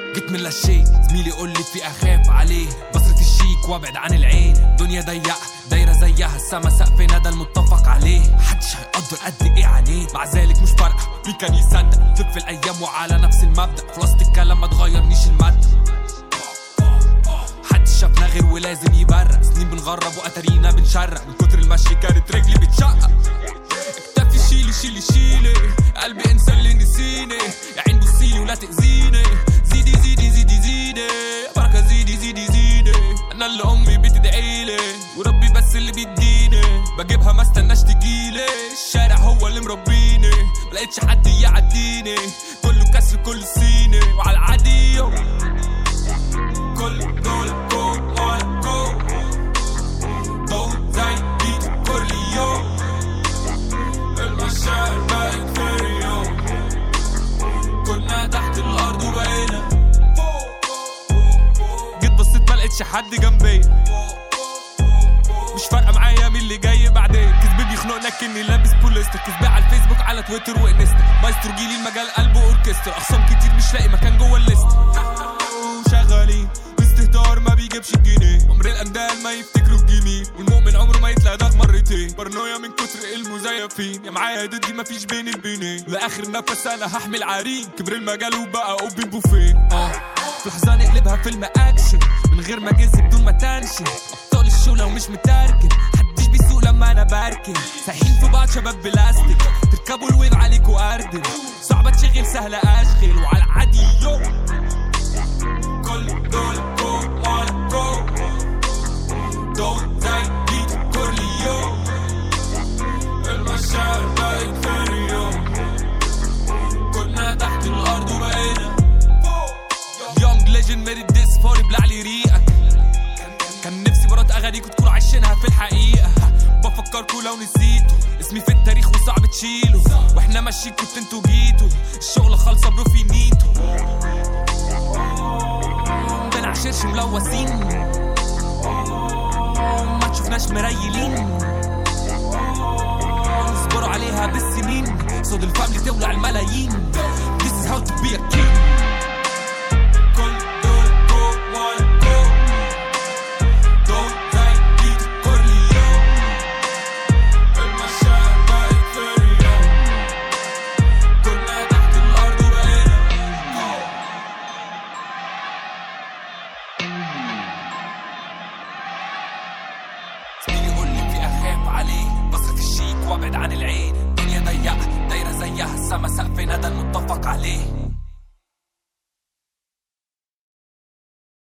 جيت من لا شيء زميلي يقول لي في اخاف عليه بصرة الشيك وابعد عن العين دنيا ضيقة دايرة زيها السما سقفنا ده المتفق عليه محدش هيقدر قد ايه عليه مع ذلك مش فارقة مين كان يصدق تلف الايام وعلى نفس المبدأ خلاصة الكلام ما تغيرنيش المادة محدش شافنا غير ولازم يبرق سنين بنغرب واتارينا بنشرق من كتر المشي كانت رجلي بتشقق اكتفي شيلي شيلي شيلي قلبي انسى اللي نسيني يا عين بصيلي ولا تأذيني زيدي زيدي زيدي زيدي بركة زيدي زيدي زيدي انا اللي امي بتدعيلي وربي بس اللي بيديني بجيبها ما استناش تجيلي الشارع هو اللي مربيني ملقتش حد يعديني كله كسر كله صيني وعلى العادي يو. كل دول جو وانا جو ضوء زي بيت كورليو المشاعر بقت فيريو كنا تحت الارض وبقينا جيت بصيت ملقتش حد جنبي مش فارقه معايا مين اللي جاي بعدين كذبي بيخنقنا كني لابس بوليستر كذبي على الفيسبوك على تويتر وانستا مايسترو جيلي المجال قلبه اوركسترا اخصام كتير مش لاقي مكان جوه الليست شغالين باستهتار ما بيجيبش الجنيه عمر الاندال ما يفتكروا الجميل والمؤمن عمره ما يتلدغ مرتين بارانويا من كتر المزيفين يا معايا ضدي ما فيش بين البينين لاخر نفس انا هحمل عرين كبر المجال وبقى اوبن بوفيه اه في لحظه نقلبها فيلم اكشن من غير ما جنس بدون ما تنشن ابطال الشو لو مش متركن محدش بيسوق لما انا بركن سايحين في بعض شباب بلاستيك تركبوا الويف عليكوا اردن صعبة تشغل سهلة اشغل وعلى العادي يو كل دول جو وانا جو دول زي بيت كورليو المشاعر بقت فيريو كنا تحت الارض وبقينا يونج ليجند ميري ديس فوري بلع لي ريقك كان نفسي مرات اغانيكوا تكونوا عايشينها في الحقيقه بفكركوا لو نسيتوا اسمي في التاريخ وصعب تشيله واحنا ماشيين كنت انتوا جيتوا الشغل خالصه بروفي نيتو بنعشرش ملوثين ما تشوفناش مريلين اصبروا عليها بالسنين صوت الفاملي تولع الملايين This is how to be a king كل دول جو وانا جو دول زي بيت كورليو المشاعر بقت فيريو كنا تحت الارض وبقينا زميلي يقول لي في اخاف عليه بصرة الشيك وابعد عن العين دنيا ضيقة دايرة زيها السما سقفنا ده المتفق عليه